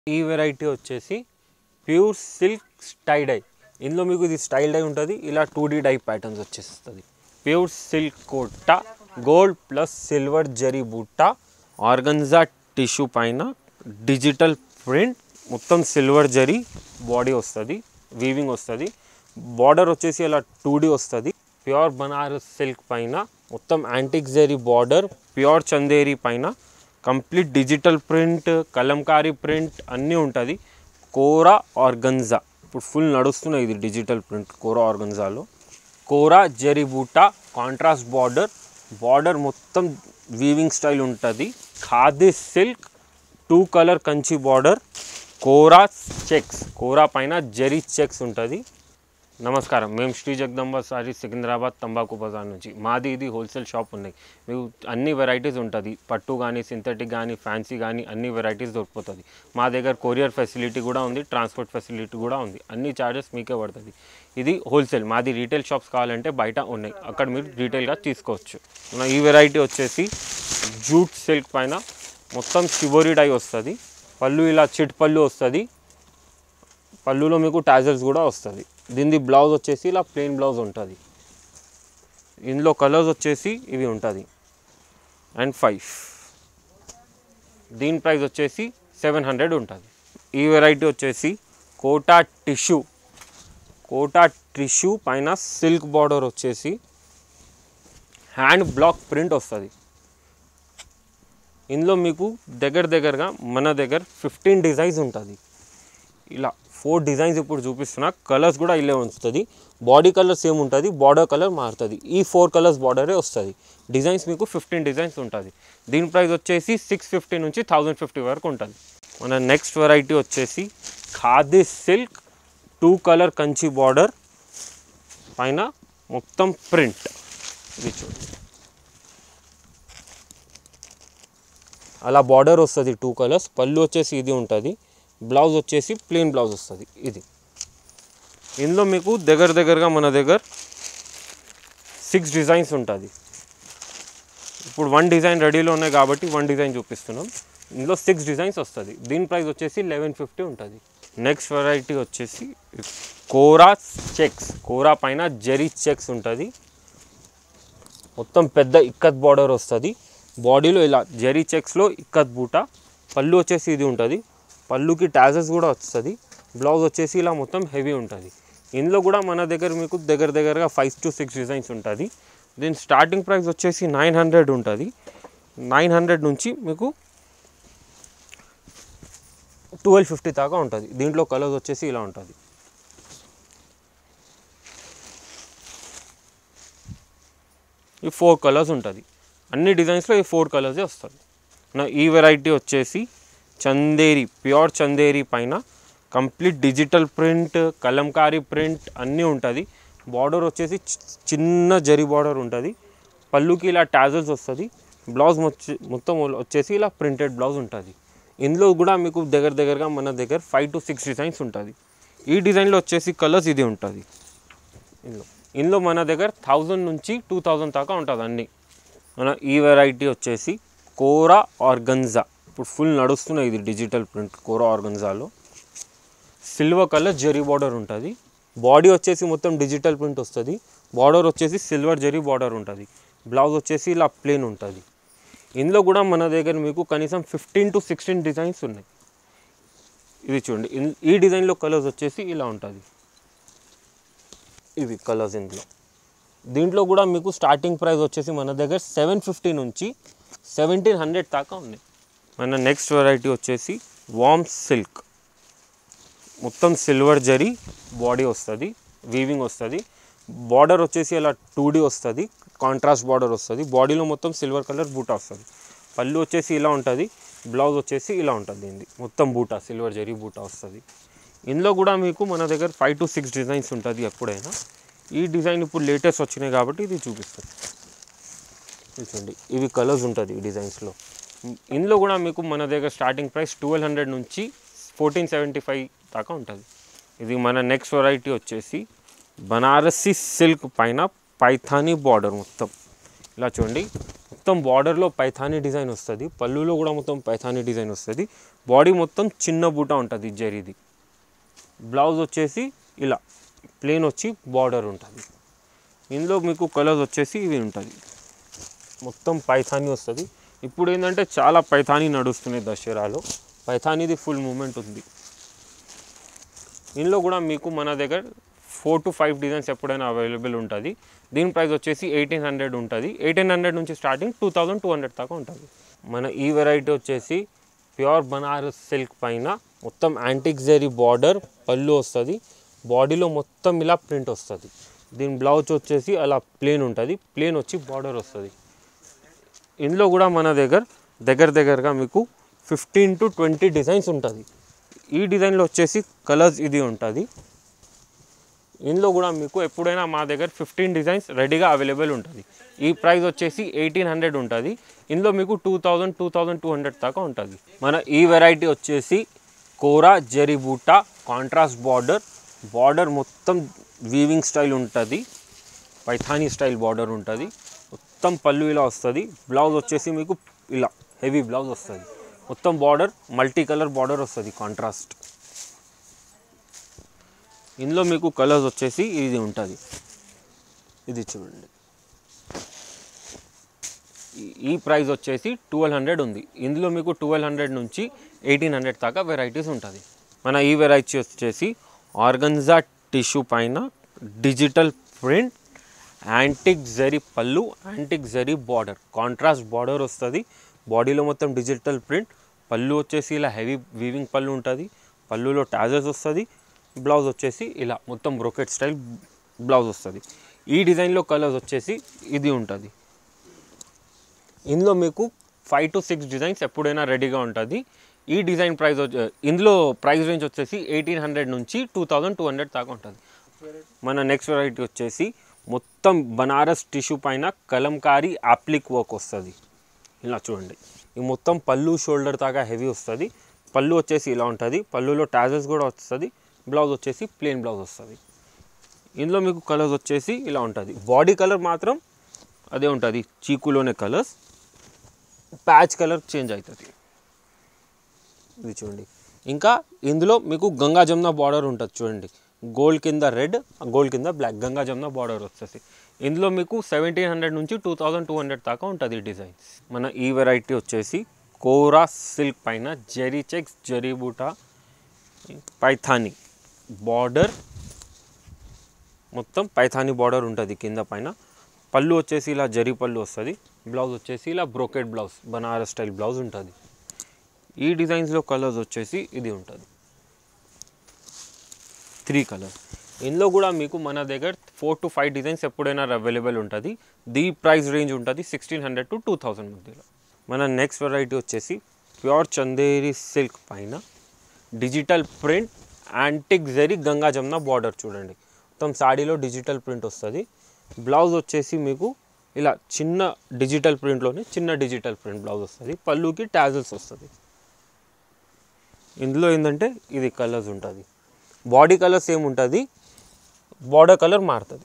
ఈ వెరైటీ వచ్చేసి pure silk స్టై die ఇందులో మీకు ఇది స్టైల్ డై ఉంటుంది ఇలా టూ డీ డై ప్యాటర్న్స్ వచ్చేస్తుంది pure silk Kota gold plus silver zari buta organza tissue పైన డిజిటల్ ప్రింట్ మొత్తం సిల్వర్ జరీ బాడీ వస్తుంది వీవింగ్ వస్తుంది బార్డర్ వచ్చేసి ఇలా టూ డీ వస్తుంది ప్యూర్ బనారస్ సిల్క్ పైన మొత్తం antique zari border pure Chanderi పైన complete digital print Kalamkari print అన్నీ ఉంటుంది కోరా ఆర్గన్జా ఇప్పుడు ఫుల్ నడుస్తున్నాయి ఇది డిజిటల్ ప్రింట్ కోరా ఆర్గన్జాలో kora zari buta contrast border border మొత్తం వీవింగ్ స్టైల్ ఉంటుంది khadi silk two colour Kanchi border kora checks kora పైన జరీ చెక్స్ ఉంటుంది నమస్కారం మేము శ్రీ జగదంబ సారీ సికింద్రాబాద్ తంబాకు బజార్ నుంచి మాది ఇది హోల్సేల్ షాప్ ఉన్నాయి మీకు అన్ని వెరైటీస్ ఉంటుంది పట్టు కానీ సింథటిక్ కానీ ఫ్యాన్సీ కానీ అన్ని వెరైటీస్ దొరికిపోతుంది మా దగ్గర కొరియర్ ఫెసిలిటీ కూడా ఉంది ట్రాన్స్పోర్ట్ ఫెసిలిటీ కూడా ఉంది అన్ని ఛార్జెస్ మీకే పడుతుంది ఇది హోల్సేల్ మాది రీటైల్ షాప్స్ కావాలంటే బయట ఉన్నాయి అక్కడ మీరు రీటైల్గా తీసుకోవచ్చు మన ఈ వెరైటీ వచ్చేసి జూట్ సిల్క్ పైన మొత్తం షిబోరి డై వస్తుంది పళ్ళు ఇలా చిట్ పళ్ళు వస్తుంది పళ్ళులో మీకు టాజల్స్ కూడా వస్తుంది దీనిది బ్లౌజ్ వచ్చేసి ఇలా ప్లెయిన్ బ్లౌజ్ ఉంటుంది ఇందులో కలర్స్ వచ్చేసి ఇవి ఉంటుంది అండ్ ఫైవ్ దీని ప్రైస్ వచ్చేసి సెవెన్ హండ్రెడ్ ఉంటుంది ఈ వెరైటీ వచ్చేసి కోటా టిష్యూ కోటా టిష్యూ పైన సిల్క్ బార్డర్ వచ్చేసి హ్యాండ్ బ్లాక్ ప్రింట్ వస్తుంది ఇందులో మీకు దగ్గర దగ్గరగా మన దగ్గర ఫిఫ్టీన్ డిజైన్స్ ఉంటుంది ఇలా ఫోర్ డిజైన్స్ ఇప్పుడు చూపిస్తున్నా కలర్స్ కూడా ఇల్లే ఉంచుతుంది బాడీ కలర్ సేమ్ ఉంటుంది బార్డర్ కలర్ మారుతుంది ఈ ఫోర్ కలర్స్ బార్డరే వస్తుంది డిజైన్స్ మీకు ఫిఫ్టీన్ డిజైన్స్ ఉంటుంది దీని ప్రైస్ వచ్చేసి సిక్స్ ఫిఫ్టీ నుంచి థౌజండ్ ఫిఫ్టీ వరకు ఉంటుంది మన నెక్స్ట్ వెరైటీ వచ్చేసి khadi silk two colour Kanchi border పైన మొత్తం ప్రింట్ ఇది చూడండి అలా బార్డర్ వస్తుంది టూ కలర్స్ పళ్ళు వచ్చేసి ఇది ఉంటుంది బ్లౌజ్ వచ్చేసి ప్లెయిన్ బ్లౌజ్ వస్తుంది ఇది ఇందులో మీకు దగ్గర దగ్గరగా మన దగ్గర సిక్స్ డిజైన్స్ ఉంటుంది ఇప్పుడు వన్ డిజైన్ రెడీలో ఉన్నాయి కాబట్టి వన్ డిజైన్ చూపిస్తున్నాం ఇందులో సిక్స్ డిజైన్స్ వస్తుంది దీని ప్రైస్ వచ్చేసి లెవెన్ ఫిఫ్టీ ఉంటుంది నెక్స్ట్ వెరైటీ వచ్చేసి కోరా చెక్స్ కోరా పైన జరీ చెక్స్ ఉంటుంది మొత్తం పెద్ద ఇక్కత్ బార్డర్ వస్తుంది బాడీలో ఇలా జరీ చెక్స్లో ఇక్కత్ బూట పళ్ళు వచ్చేసి ఇది ఉంటుంది పళ్ళుకి టాజెస్ కూడా వస్తుంది బ్లౌజ్ వచ్చేసి ఇలా మొత్తం హెవీ ఉంటుంది ఇందులో కూడా మన దగ్గర మీకు దగ్గర దగ్గరగా ఫైవ్ టు సిక్స్ డిజైన్స్ ఉంటుంది దీని స్టార్టింగ్ ప్రైస్ వచ్చేసి నైన్ హండ్రెడ్ ఉంటుంది నైన్ హండ్రెడ్ నుంచి మీకు ట్వెల్వ్ ఫిఫ్టీ దాకా ఉంటుంది దీంట్లో కలర్స్ వచ్చేసి ఇలా ఉంటుంది ఈ ఫోర్ కలర్స్ ఉంటుంది అన్ని డిజైన్స్లో ఈ ఫోర్ కలర్సే వస్తుంది నా ఈ వెరైటీ వచ్చేసి చందేరి ప్యూర్ చందేరి పైన complete digital print Kalamkari print అన్నీ ఉంటుంది బార్డర్ వచ్చేసి చి- చిన్న జరీ బార్డర్ ఉంటుంది పళ్ళుకి ఇలా టాజల్స్ వస్తుంది బ్లౌజ్ మొచ్చి మొత్తం వచ్చేసి ఇలా ప్రింటెడ్ బ్లౌజ్ ఉంటుంది ఇందులో కూడా మీకు దగ్గర దగ్గరగా మన దగ్గర ఫైవ్ టు సిక్స్ డిజైన్స్ ఉంటుంది ఈ డిజైన్లో వచ్చేసి కలర్స్ ఇది ఉంటుంది ఇందులో ఇందులో మన దగ్గర థౌజండ్ నుంచి టూ థౌజండ్ దాకా ఉంటుంది అన్నీ మన ఈ వెరైటీ వచ్చేసి కోరా ఆర్గన్జా ఇప్పుడు ఫుల్ నడుస్తున్నాయి ఇది డిజిటల్ ప్రింట్ కోరా ఆర్గన్జాలో సిల్వర్ కలర్ జరీ బార్డర్ ఉంటుంది బాడీ వచ్చేసి మొత్తం డిజిటల్ ప్రింట్ వస్తుంది బార్డర్ వచ్చేసి సిల్వర్ జరీ బార్డర్ ఉంటుంది బ్లౌజ్ వచ్చేసి ఇలా ప్లెయిన్ ఉంటుంది ఇందులో కూడా మన దగ్గర మీకు కనీసం ఫిఫ్టీన్ టు సిక్స్టీన్ డిజైన్స్ ఉన్నాయి ఇది చూడండి ఇన్- ఈ డిజైన్లో కలర్స్ వచ్చేసి ఇలా ఉంటుంది ఇవి కలర్స్ ఇందులో దీంట్లో కూడా మీకు స్టార్టింగ్ ప్రైస్ వచ్చేసి మన దగ్గర సెవెన్ ఫిఫ్టీ నుంచి సెవెంటీన్ హండ్రెడ్ దాకా ఉన్నాయి మన నెక్స్ట్ వెరైటీ వచ్చేసి వామ్ సిల్క్ మొత్తం సిల్వర్ జరీ బాడీ వస్తుంది వీవింగ్ వస్తుంది బార్డర్ వచ్చేసి అలా టూ డీ వస్తుంది కాంట్రాస్ట్ బార్డర్ వస్తుంది బాడీలో మొత్తం సిల్వర్ కలర్ బూటా వస్తుంది పళ్ళు వచ్చేసి ఇలా ఉంటుంది బ్లౌజ్ వచ్చేసి ఇలా ఉంటుంది దీనిది మొత్తం బూటా సిల్వర్ జరీ బూటా వస్తుంది ఇందులో కూడా మీకు మన దగ్గర ఫైవ్ టు సిక్స్ డిజైన్స్ ఉంటుంది ఎప్పుడైనా ఈ డిజైన్ ఇప్పుడు లేటెస్ట్ వచ్చినాయి కాబట్టి ఇది చూపిస్తుంది ఇది చూడండి ఇవి కలర్స్ ఉంటుంది ఈ డిజైన్స్లో ఇందులో కూడా మీకు మన దగ్గర స్టార్టింగ్ ప్రైస్ ట్వెల్వ్ హండ్రెడ్ నుంచి ఫోర్టీన్ సెవెంటీ ఫైవ్ దాకా ఉంటుంది ఇది మన నెక్స్ట్ వెరైటీ వచ్చేసి బనారసి సిల్క్ పైన పైథానీ బార్డర్ మొత్తం ఇలా చూడండి మొత్తం బార్డర్లో పైథానీ డిజైన్ వస్తుంది పళ్ళులో కూడా మొత్తం పైథానీ డిజైన్ వస్తుంది బాడీ మొత్తం చిన్న బూట ఉంటుంది జరీది బ్లౌజ్ వచ్చేసి ఇలా ప్లేన్ వచ్చి బార్డర్ ఉంటుంది ఇందులో మీకు కలర్స్ వచ్చేసి ఇవి ఉంటుంది మొత్తం పైథానీ వస్తుంది ఇప్పుడు ఏంటంటే చాలా పైథానీ నడుస్తున్నాయి దసరాలో పైథానీది ఫుల్ మూమెంట్ ఉంది ఇందులో కూడా మీకు మన దగ్గర ఫోర్ టు ఫైవ్ డిజైన్స్ ఎప్పుడైనా అవైలబుల్ ఉంటుంది దీని ప్రైస్ వచ్చేసి ఎయిటీన్ హండ్రెడ్ ఉంటుంది ఎయిటీన్ హండ్రెడ్ నుంచి starting two thousand two hundred దాకా ఉంటుంది మన ఈ వెరైటీ వచ్చేసి ప్యూర్ బనారస్ సిల్క్ పైన మొత్తం యాంటిక్ జరీ బార్డర్ పళ్ళు వస్తుంది బాడీలో మొత్తం ఇలా ప్రింట్ వస్తుంది దీని బ్లౌజ్ వచ్చేసి అలా ప్లేన్ ఉంటుంది ప్లేన్ వచ్చి బార్డర్ వస్తుంది ఇందులో కూడా మన దగ్గర దగ్గర దగ్గరగా మీకు ఫిఫ్టీన్ టు ట్వంటీ డిజైన్స్ ఉంటుంది ఈ డిజైన్లో వచ్చేసి కలర్స్ ఇది ఉంటుంది ఇందులో కూడా మీకు ఎప్పుడైనా మా దగ్గర ఫిఫ్టీన్ డిజైన్స్ రెడీగా అవైలబుల్ ఉంటుంది ఈ ప్రైస్ వచ్చేసి ఎయిటీన్ హండ్రెడ్ ఉంటుంది ఇందులో మీకు two thousand two thousand two hundred దాకా ఉంటుంది మన ఈ వెరైటీ వచ్చేసి kora zari buta contrast border border మొత్తం వీవింగ్ స్టైల్ ఉంటుంది పైథానీ స్టైల్ బార్డర్ ఉంటుంది మొత్తం పళ్ళు ఇలా వస్తుంది బ్లౌజ్ వచ్చేసి మీకు ఇలా హెవీ బ్లౌజ్ వస్తుంది మొత్తం బార్డర్ మల్టీ కలర్ బార్డర్ వస్తుంది కాంట్రాస్ట్ ఇందులో మీకు కలర్స్ వచ్చేసి ఇది ఉంటుంది ఇది చూడండి ఈ- ఈ ప్రైస్ వచ్చేసి ట్వెల్వ్ హండ్రెడ్ ఉంది ఇందులో మీకు ట్వెల్వ్ హండ్రెడ్ నుంచి ఎయిటీన్ హండ్రెడ్ దాకా వెరైటీస్ ఉంటుంది మన ఈ వెరైటీ వచ్చేసి ఆర్గన్జా టిష్యూ పైన డిజిటల్ ప్రింట్ యాంటిక్ జరీ పళ్ళు antique zari border contrast border వస్తుంది బాడీలో మొత్తం డిజిటల్ ప్రింట్ పళ్ళు వచ్చేసి ఇలా హెవీ వీవింగ్ పళ్ళు ఉంటుంది పళ్ళులో టాజర్స్ వస్తుంది బ్లౌజ్ వచ్చేసి ఇలా మొత్తం బ్రోకెట్ స్టైల్ బ్లౌజ్ వస్తుంది ఈ డిజైన్లో కలర్స్ వచ్చేసి ఇది ఉంటుంది ఇందులో మీకు ఫైవ్ టు సిక్స్ డిజైన్స్ ఎప్పుడైనా రెడీగా ఉంటుంది ఈ డిజైన్ ప్రైస్ వచ్చే ఇందులో ప్రైస్ రేంజ్ వచ్చేసి ఎయిటీన్ హండ్రెడ్ నుంచి టూ థౌజండ్ టూ హండ్రెడ్ దాకా ఉంటుంది మన నెక్స్ట్ వెరైటీ వచ్చేసి మొత్తం బనారస్ టిష్యూ పైన కలంకారీ అప్లిక్ వర్క్ వస్తుంది ఇలా చూడండి ఈ మొత్తం పళ్ళు షోల్డర్ దాకా హెవీ వస్తుంది పళ్ళు వచ్చేసి ఇలా ఉంటుంది పళ్ళులో టాజెస్ కూడా వస్తుంది బ్లౌజ్ వచ్చేసి ప్లెయిన్ బ్లౌజ్ వస్తుంది ఇందులో మీకు కలర్స్ వచ్చేసి ఇలా ఉంటుంది బాడీ కలర్ మాత్రం అదే ఉంటుంది చీకులోనే కలర్స్ ప్యాచ్ కలర్ చేంజ్ అవుతుంది ఇది చూడండి ఇంకా ఇందులో మీకు గంగా జమున బార్డర్ ఉంటుంది చూడండి గోల్డ్ కింద రెడ్ గోల్డ్ కింద బ్లాక్ గంగా జమున బార్డర్ వస్తుంది ఇందులో మీకు సెవెంటీన్ హండ్రెడ్ నుంచి టూ థౌజండ్ టూ హండ్రెడ్ దాకా ఉంటుంది ఈ డిజైన్స్ మన ఈ వెరైటీ వచ్చేసి కోరా సిల్క్ పైన జరీ చెక్స్ జరీ బూటా పైథానీ బార్డర్ మొత్తం పైథానీ బార్డర్ ఉంటుంది కింద పైన పళ్ళు వచ్చేసి ఇలా జరీ పళ్ళు వస్తుంది బ్లౌజ్ వచ్చేసి ఇలా brocade blouse Banaras style blouse ఉంటుంది ఈ డిజైన్స్లో కలర్స్ వచ్చేసి ఇది ఉంటుంది త్రీ కలర్స్ ఇందులో కూడా మీకు మన దగ్గర ఫోర్ టు ఫైవ్ డిజైన్స్ ఎప్పుడైనా అవైలబుల్ ఉంటుంది దీ ప్రైస్ రేంజ్ ఉంటుంది sixteen hundred to two thousand మధ్యలో మన నెక్స్ట్ వెరైటీ వచ్చేసి ప్యూర్ చందేరి సిల్క్ పైన digital print antique zari Ganga Jamuna border చూడండి మొత్తం సాడీలో డిజిటల్ ప్రింట్ వస్తుంది బ్లౌజ్ వచ్చేసి మీకు ఇలా చిన్న డిజిటల్ ప్రింట్లోనే చిన్న డిజిటల్ ప్రింట్ బ్లౌజ్ వస్తుంది పళ్ళుకి టాజల్స్ వస్తుంది ఇందులో ఏంటంటే ఇది కలర్స్ ఉంటుంది బాడీ కలర్ సేమ్ ఉంటుంది బార్డర్ కలర్ మారుతుంది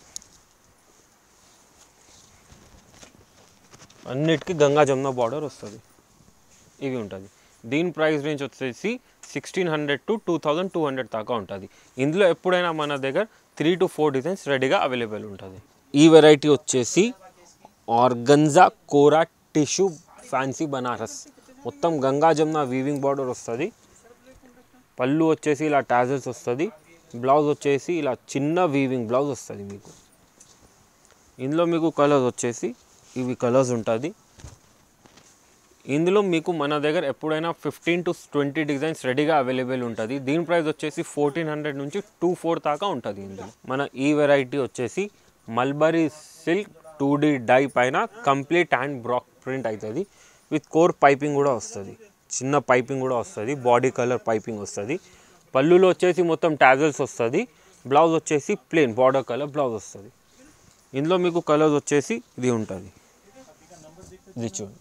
అన్నిటికీ గంగా జమున బార్డర్ వస్తుంది ఇవి ఉంటుంది దీని ప్రైస్ రేంజ్ వచ్చేసి sixteen hundred to two thousand two hundred దాకా ఉంటుంది ఇందులో ఎప్పుడైనా మన దగ్గర త్రీ టు ఫోర్ డిజైన్స్ రెడీగా అవైలబుల్ ఉంటుంది ఈ వెరైటీ వచ్చేసి organza kora tissue fancy Banaras మొత్తం గంగా జమున వీవింగ్ బార్డర్ వస్తుంది పళ్ళు వచ్చేసి ఇలా టాజల్స్ వస్తుంది బ్లౌజ్ వచ్చేసి ఇలా చిన్న వీవింగ్ బ్లౌజ్ వస్తుంది మీకు ఇందులో మీకు కలర్స్ వచ్చేసి ఇవి కలర్స్ ఉంటుంది ఇందులో మీకు మన దగ్గర ఎప్పుడైనా ఫిఫ్టీన్ టు ట్వంటీ డిజైన్స్ రెడీగా అవైలబుల్ ఉంటుంది దీని ప్రైస్ వచ్చేసి ఫోర్టీన్ హండ్రెడ్ నుంచి టూ ఫోర్ దాకా ఉంటుంది ఇందులో మన ఈ వెరైటీ వచ్చేసి mulberry silk two D dye పైన కంప్లీట్ హ్యాండ్ బ్రాక్ ప్రింట్ అవుతుంది విత్ కోర్ పైపింగ్ కూడా వస్తుంది చిన్న పైపింగ్ కూడా వస్తుంది బాడీ కలర్ పైపింగ్ వస్తుంది పళ్ళులో వచ్చేసి మొత్తం టాజల్స్ వస్తుంది బ్లౌజ్ వచ్చేసి ప్లెయిన్ బార్డర్ కలర్ బ్లౌజ్ వస్తుంది ఇందులో మీకు కలర్స్ వచ్చేసి ఇది ఉంటుంది ఇది చూడండి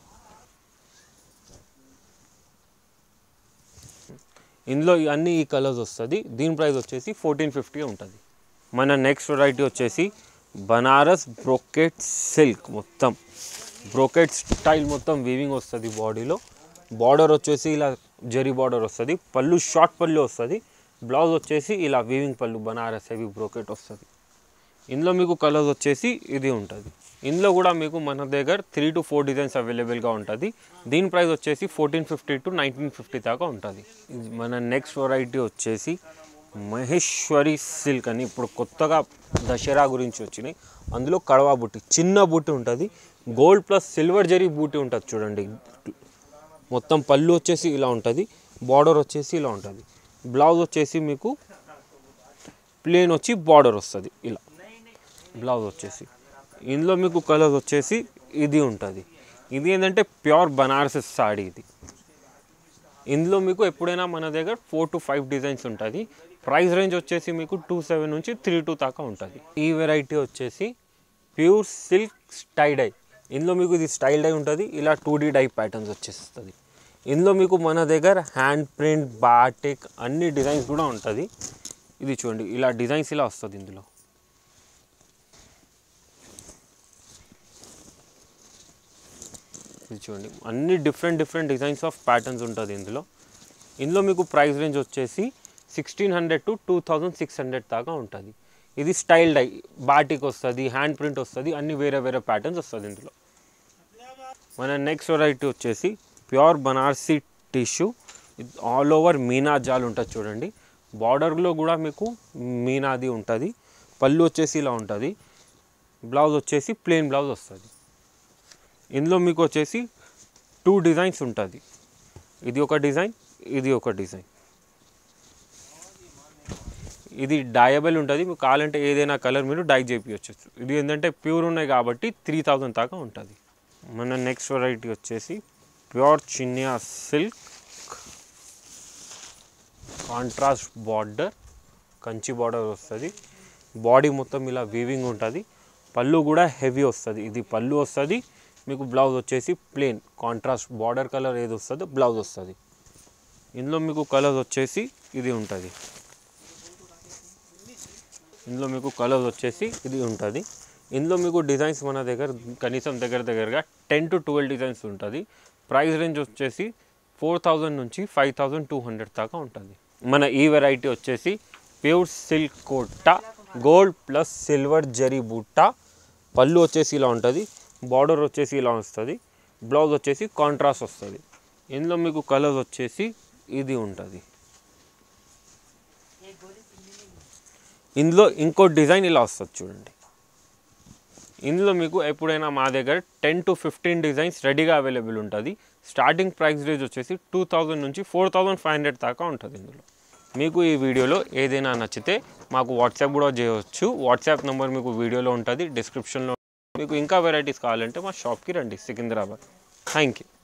ఇందులో అన్ని ఈ కలర్స్ వస్తుంది దీని ప్రైస్ వచ్చేసి ఫోర్టీన్ ఫిఫ్టీ ఉంటుంది మన నెక్స్ట్ వెరైటీ వచ్చేసి బనారస్ బ్రోకెట్ సిల్క్ మొత్తం బ్రోకెట్ స్టైల్ మొత్తం వీవింగ్ వస్తుంది బాడీలో బార్డర్ వచ్చేసి ఇలా జరీ బార్డర్ వస్తుంది పళ్ళు షార్ట్ పళ్ళు వస్తుంది బ్లౌజ్ వచ్చేసి ఇలా వీవింగ్ పళ్ళు బనారస్ హెవీ బ్రోకెట్ వస్తుంది ఇందులో మీకు కలర్స్ వచ్చేసి ఇది ఉంటుంది ఇందులో కూడా మీకు మన దగ్గర త్రీ టు ఫోర్ డిజైన్స్ అవైలబుల్గా ఉంటుంది దీని ప్రైస్ వచ్చేసి fourteen fifty to nineteen fifty దాకా ఉంటుంది ఇది మన నెక్స్ట్ వెరైటీ వచ్చేసి మహేశ్వరి సిల్క్ అని ఇప్పుడు కొత్తగా దసరా గురించి వచ్చినాయి అందులో కడవా బుట్టి చిన్న బుట్టి ఉంటుంది గోల్డ్ ప్లస్ సిల్వర్ జరీ బూటీ ఉంటుంది చూడండి మొత్తం పళ్ళు వచ్చేసి ఇలా ఉంటుంది బార్డర్ వచ్చేసి ఇలా ఉంటుంది బ్లౌజ్ వచ్చేసి మీకు ప్లేన్ వచ్చి బార్డర్ వస్తుంది ఇలా బ్లౌజ్ వచ్చేసి ఇందులో మీకు కలర్ వచ్చేసి ఇది ఉంటుంది ఇది ఏంటంటే ప్యూర్ బనారస్ సాడీ ఇది ఇందులో మీకు ఎప్పుడైనా మన దగ్గర ఫోర్ టు ఫైవ్ డిజైన్స్ ఉంటుంది ప్రైస్ రేంజ్ వచ్చేసి మీకు టూ సెవెన్ నుంచి త్రీ టూ దాకా ఉంటుంది ఈ వెరైటీ వచ్చేసి ప్యూర్ సిల్క్ స్టై డై ఇందులో మీకు ఇది స్టైల్ డై ఉంటుంది ఇలా టూ డీ డై ప్యాటర్న్స్ వచ్చేస్తుంది ఇందులో మీకు మన దగ్గర హ్యాండ్ ప్రింట్ బాటిక్ అన్ని డిజైన్స్ కూడా ఉంటుంది ఇది చూడండి ఇలా డిజైన్స్ ఇలా వస్తుంది ఇందులో ఇది చూడండి అన్ని different different designs of patterns ఉంటుంది ఇందులో ఇందులో మీకు ప్రైస్ రేంజ్ వచ్చేసి sixteen hundred to two thousand six hundred దాకా ఉంటుంది ఇది స్టైల్ డై బాటిక్ వస్తుంది హ్యాండ్ ప్రింట్ వస్తుంది అన్ని వేరే వేరే ప్యాటర్న్స్ వస్తుంది ఇందులో మన నెక్స్ట్ వెరైటీ వచ్చేసి pure Banarasi tissue all over మీనా జాల్ ఉంటుంది చూడండి బార్డర్లో కూడా మీకు మీనాది ఉంటుంది పళ్ళు వచ్చేసి ఇలా ఉంటుంది బ్లౌజ్ వచ్చేసి ప్లెయిన్ బ్లౌజ్ వస్తుంది ఇందులో మీకు వచ్చేసి టూ డిజైన్స్ ఉంటుంది ఇది ఒక డిజైన్ ఇది ఒక డిజైన్ ఇది డయబుల్ ఉంటుంది మీకు కావాలంటే ఏదైనా కలర్ మీరు డై చేపించవచ్చు ఇది ఏంటంటే ప్యూర్ ఉన్నాయి కాబట్టి త్రీ థౌజండ్ దాకా ఉంటుంది మన నెక్స్ట్ వెరైటీ వచ్చేసి ప్యూర్ చిన్యా silk contrast border Kanchi border వస్తుంది బాడీ మొత్తం ఇలా వీవింగ్ ఉంటుంది పళ్ళు కూడా హెవీ వస్తుంది ఇది పళ్ళు వస్తుంది మీకు బ్లౌజ్ వచ్చేసి ప్లెయిన్ కాంట్రాస్ట్ బార్డర్ కలర్ ఏది వస్తుందో బ్లౌజ్ వస్తుంది ఇందులో మీకు కలర్ వచ్చేసి ఇది ఉంటుంది ఇందులో మీకు కలర్స్ వచ్చేసి ఇది ఉంటుంది ఇందులో మీకు డిజైన్స్ మన దగ్గర కనీసం దగ్గర దగ్గరగా టెన్ టు ట్వెల్వ్ డిజైన్స్ ఉంటుంది ప్రైస్ రేంజ్ వచ్చేసి ఫోర్ థౌజండ్ నుంచి ఫైవ్ థౌజండ్ టూ హండ్రెడ్ దాకా ఉంటుంది మన ఈ వెరైటీ వచ్చేసి pure silk Kota gold plus silver zari బుట్ట పళ్ళు వచ్చేసి ఇలా ఉంటుంది బార్డర్ వచ్చేసి ఇలా వస్తుంది బ్లౌజ్ వచ్చేసి కాంట్రాస్ట్ వస్తుంది ఇందులో మీకు కలర్స్ వచ్చేసి ఇది ఉంటుంది ఇందులో ఇంకో డిజైన్ ఇలా వస్తుంది చూడండి ఇందులో మీకు ఎప్పుడైనా మా దగ్గర టెన్ టు ఫిఫ్టీన్ డిజైన్స్ రెడీగా అవైలబుల్ ఉంటుంది స్టార్టింగ్ ప్రైస్ రేంజ్ వచ్చేసి టూ థౌజండ్ నుంచి ఫోర్ థౌజండ్ ఫైవ్ హండ్రెడ్ దాకా ఉంటుంది ఇందులో మీకు ఈ వీడియోలో ఏదైనా నచ్చితే మాకు వాట్సాప్ కూడా చేయవచ్చు వాట్సాప్ నెంబర్ మీకు వీడియోలో ఉంటుంది డిస్క్రిప్షన్లో మీకు ఇంకా వెరైటీస్ కావాలంటే మా షాప్కి రండి సికింద్రాబాద్ థ్యాంక్ యూ